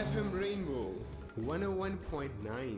FM Rainbow 101.9.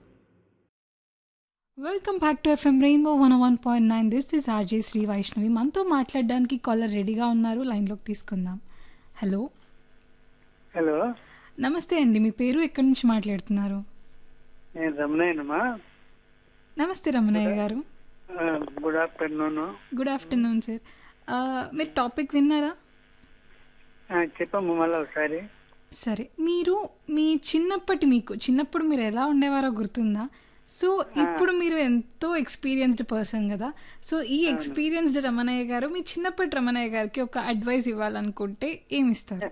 Welcome back to FM Rainbow one one point nine this is RJ Sri Vaishnavi మనతో మాట్లాడడానికి caller రెడీగా ఉన్నారు లైన్లోకి తీసుకుందాం హలో హలో నమస్తే అండి మీ పేరు ఎక్కడి నుంచి మాట్లాడుతున్నారు నేను రమణయ్యనమ్మా నమస్తే రమణయ్య గారు ఆ, good afternoon good afternoon sir ఆ, మీరు టాపిక్ విన్నారా ఆ, చెప్పమ్మా మళ్ళీ ఒకసారి సరే మీరు మీ చిన్నప్పటి మీకు చిన్నప్పుడు మీరు ఎలా ఉండేవారో గుర్తుందా సో ఇప్పుడు మీరు ఎంతో ఎక్స్పీరియన్స్డ్ పర్సన్ కదా సో ఈ ఎక్స్పీరియన్స్డ్ రమణయ్య గారు మీ చిన్నప్పటి రమణయ్య గారికి ఒక అడ్వైస్ ఇవ్వాలనుకుంటే ఏమి ఇస్తారు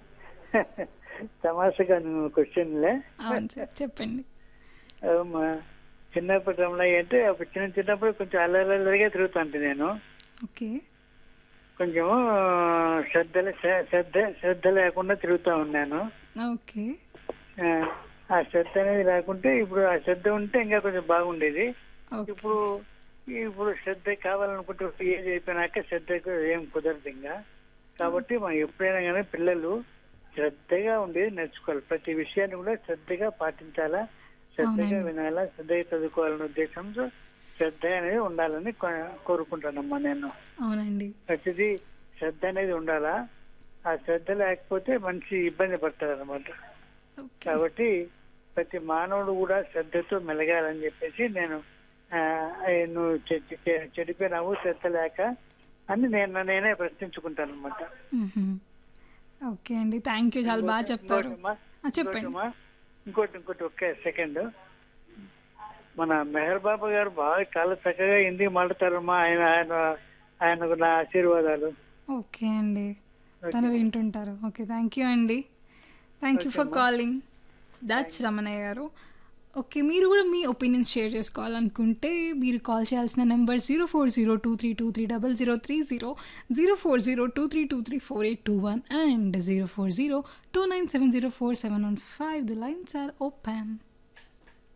తమాషగా నువ్వు క్వశ్చన్లే అవును సార్ చెప్పండి అవుమ్మా చిన్నప్పటి రమణయ్య అంటే అప్పుడు చిన్న చిన్నప్పుడు కొంచెం అల్లరిగా తిరుగుతాంటి నేను ఓకే కొంచెము శ్రద్ధ శ్రద్ధ శ్రద్ధ లేకుండా తిరుగుతా ఉన్నాను ఓకే ఆ, ఆ శ్రద్ధ అనేది లేకుంటే ఇప్పుడు ఆ శ్రద్ధ ఉంటే ఇంకా కొంచెం బాగుండేది ఓకే ఇప్పుడు ఇప్పుడు శ్రద్ధ కావాలనుకుంటే ఒక ఏజ్ అయిపోయినాక శ్రద్ధకు ఏం కుదరదు ఇంకా కాబట్టి మనం ఎప్పుడైనా కానీ పిల్లలు శ్రద్ధగా ఉండేది నేర్చుకోవాలి ప్రతి విషయాన్ని కూడా శ్రద్ధగా పాటించాలా శ్రద్ధగా అవునండి. వినాలా శ్రద్ధగా చదువుకోవాలనే ఉద్దేశంతో శ్రద్ధ అనేది ఉండాలని కో- కోరుకుంటానమ్మా నేను అవునండి ప్రతిదీ శ్రద్ధ అనేది ఉండాలా ఆ శ్రద్ధ లేకపోతే మనిషి ఇబ్బంది పడతారు అనమాట ఓకే కాబట్టి ప్రతి మానవుడు కూడా శ్రద్ధతో మెలగాలని చెప్పేసి నేను ఆ, ఏ, నువ్వు చె- చె- చెడిపోయినావు శ్రద్ధ లేక అని నేను నేనే ప్రశ్నించుకుంటాను అనమాట మ్మ్హమ్. ఓకే అండి థ్యాంక్ యూ చాలా బాగా చెప్పారు ఆ, చెప్పండి ఇంకోటి ఇంకోటి ఒకే సెకండ్ మన మెహర్ బాబా గారు బాగా చాలా చక్కగా హిందీ మాట్లాడతారమ్మా ఆయన ఆయన ఆయనకు నా ఆశీర్వాదాలు ఓకే అండి తను వింటుంటారు ఓకే థ్యాంక్ యూ అండి thank you for calling that's Ramanaiah garu okay మీరు కూడా మీ ఒపీనియన్స్ షేర్ చేసుకోవాలనుకుంటే మీరు కాల్ చేయాల్సిన number zero four zero two three two three double zero three zero zero four zero two three two three four eight two one and zero four zero two nine seven zero four seven one five the lines are open